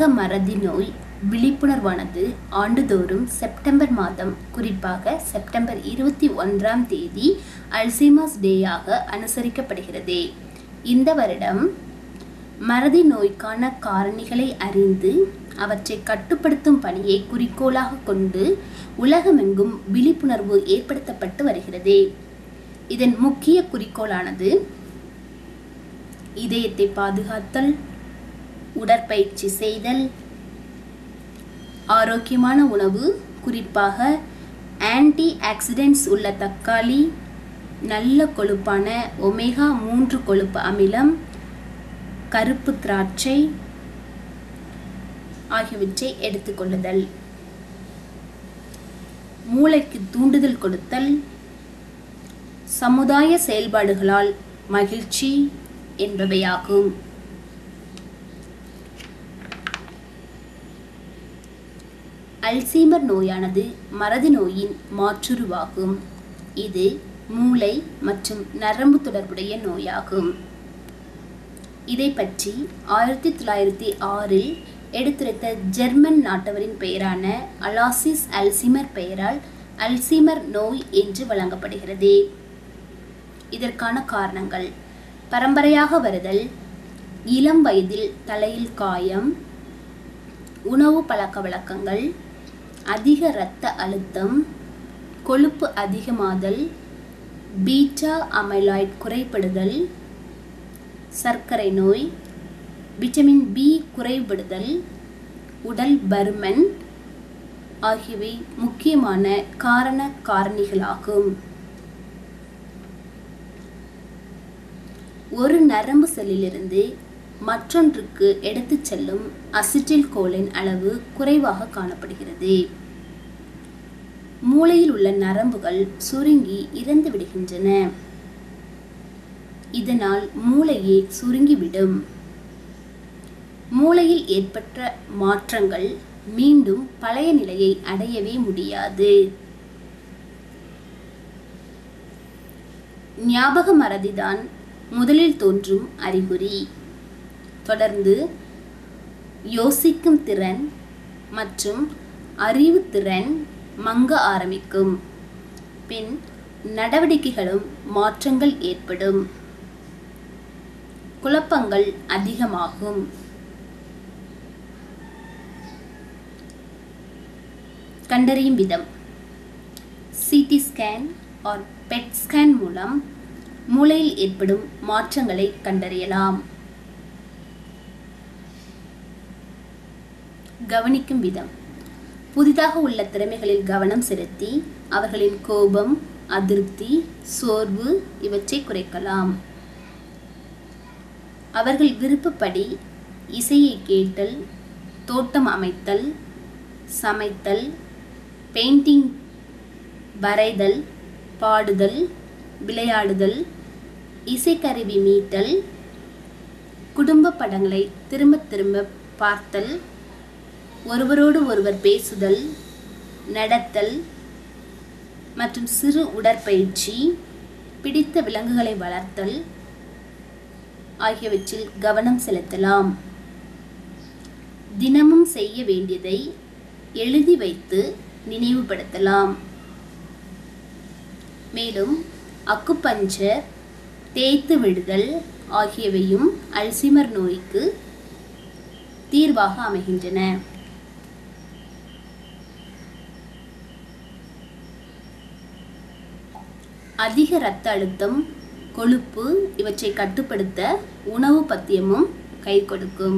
மறதி நோய் விழிப்புணர்வானது ஆண்டுதோறும் செப்டம்பர் மாதம் குறிப்பாக செப்டம்பர் இருபத்தி ஒன்றாம் தேதி அல்சைமர்ஸ் டேயாக அனுசரிக்கப்படுகிறது இந்த வருடம் மறதி நோய்க்கான காரணிகளை அறிந்து அவற்றை கட்டுப்படுத்தும் பணியை குறிக்கோளாக கொண்டு உலகமெங்கும் விழிப்புணர்வு ஏற்படுத்தப்பட்டு வருகிறது இதன் முக்கிய குறிக்கோளானது இதயத்தை பாதுகாத்தல் உடற்பயிற்சி செய்தல் ஆரோக்கியமான உணவு குறிப்பாக ஆன்டி ஆக்சிடென்ட்ஸ் உள்ள தக்காளி நல்ல கொழுப்பான ஒமேகா மூன்று கொழுப்பு அமிலம் கருப்பு திராட்சை ஆகியவற்றை எடுத்துக்கொள்ளுதல் மூளைக்கு தூண்டுதல் கொடுத்தல் சமுதாய செயல்பாடுகளால் மகிழ்ச்சி என்பவையாகும் அல்சீமர் நோயானது மறதி நோயின் மாற்றுருவாகும் இது மூளை மற்றும் நரம்பு தொடர்புடைய நோயாகும் இதை பற்றி ஆயிரத்தி தொள்ளாயிரத்தி ஆறில் எடுத்துரைத்த ஜெர்மன் நாட்டவரின் பெயரான அலாசிஸ் அல்சீமர் பெயரால் அல்சீமர் நோய் என்று வழங்கப்படுகிறது இதற்கான காரணங்கள் பரம்பரையாக வருதல் இளம் வயதில் தலையில் காயம் உணவு பழக்க வழக்கங்கள் அதிக இரத்த அழுத்தம் கொழுப்பு அதிகமாதல் பீட்டா அமைலாய்ட் குறைபடுதல் சர்க்கரை நோய் விட்டமின் பி குறைபடுதல் உடல் பருமன் ஆகியவை முக்கியமான காரண காரணிகளாகும் ஒரு நரம்பு செல்லிலிருந்து மற்றொன்றுக்கு எடுத்துச் செல்லும் அசிட்டில் கோலின் அளவு குறைவாக காணப்படுகிறது மூளையில் உள்ள நரம்புகள் சுருங்கி இறந்து விடுகின்றன இதனால் மூளையே சுருங்கிவிடும் மூளையில் ஏற்பட்ட மாற்றங்கள் மீண்டும் பழைய நிலையை அடையவே முடியாது ஞாபக மறதிதான் முதலில் தோன்றும் அறிகுறி தொடர்ந்து யோசிக்கும் திறன் மற்றும் அறிவு திறன் மங்க ஆரம்பிக்கும் பின் நடவடிக்கைகளும் மாற்றங்கள் ஏற்படும் குழப்பங்கள் அதிகமாகும் கண்டறியும் விதம் CT scan or PET scan மூலம் மூளையில் ஏற்படும் மாற்றங்களை கண்டறியலாம் கவனிக்கும் விதம் புதிதாக உள்ள திறமைகளில் கவனம் செலுத்தி அவர்களின் கோபம் அதிருப்தி சோர்வு இவற்றை குறைக்கலாம் அவர்கள் விருப்பப்படி இசையை கேட்டல் தோட்டம் அமைத்தல் சமைத்தல் பெயிண்டிங் வரைதல் பாடுதல் விளையாடுதல் இசைக்கருவி மீட்டல் குடும்ப படங்களை திரும்ப திரும்ப பார்த்தல் ஒருவரோடு ஒருவர் பேசுதல் நடத்தல் மற்றும் சிறு உடற்பயிற்சி பிடித்த விலங்குகளை வளர்த்தல் ஆகியவற்றில் கவனம் செலுத்தலாம் தினமும் செய்ய வேண்டியதை எழுதி வைத்து நினைவுபடுத்தலாம் மேலும் அக்குபஞ்சர் தேய்த்து விடுதல் ஆகியவையும் அல்சிமர் நோய்க்கு தீர்வாக அமைகின்றன அதிக இரத்த அழுத்தம் கொழுப்பு இவற்றை கட்டுப்படுத்த உணவு பத்தியமும் கை கொடுக்கும்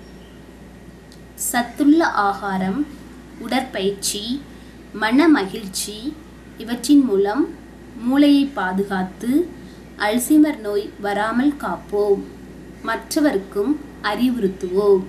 சத்துள்ள ஆகாரம் உடற்பயிற்சி மன மகிழ்ச்சி இவற்றின் மூலம் மூளையை பாதுகாத்து அல்சைமர் நோய் வராமல் காப்போம் மற்றவருக்கும் அறிவுறுத்துவோம்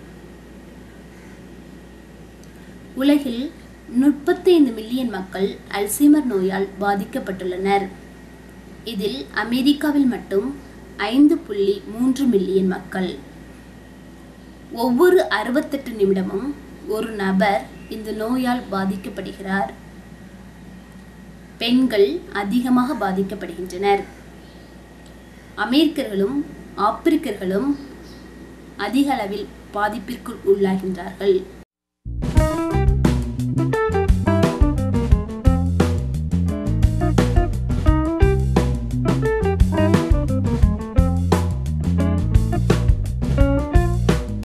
உலகில் முப்பத்தைந்து மில்லியன் மக்கள் அல்சைமர் நோயால் பாதிக்கப்பட்டுள்ளனர் இதில் அமெரிக்காவில் மட்டும் ஐந்து புள்ளி மூன்று மில்லியன் மக்கள் ஒவ்வொரு அறுபத்தெட்டு நிமிடமும் ஒரு நபர் இந்த நோயால் பாதிக்கப்படுகிறார் பெண்கள் அதிகமாக பாதிக்கப்படுகின்றனர் அமெரிக்கர்களும் ஆப்பிரிக்கர்களும் அதிக அளவில் பாதிப்பிற்குள் உள்ளாகின்றார்கள்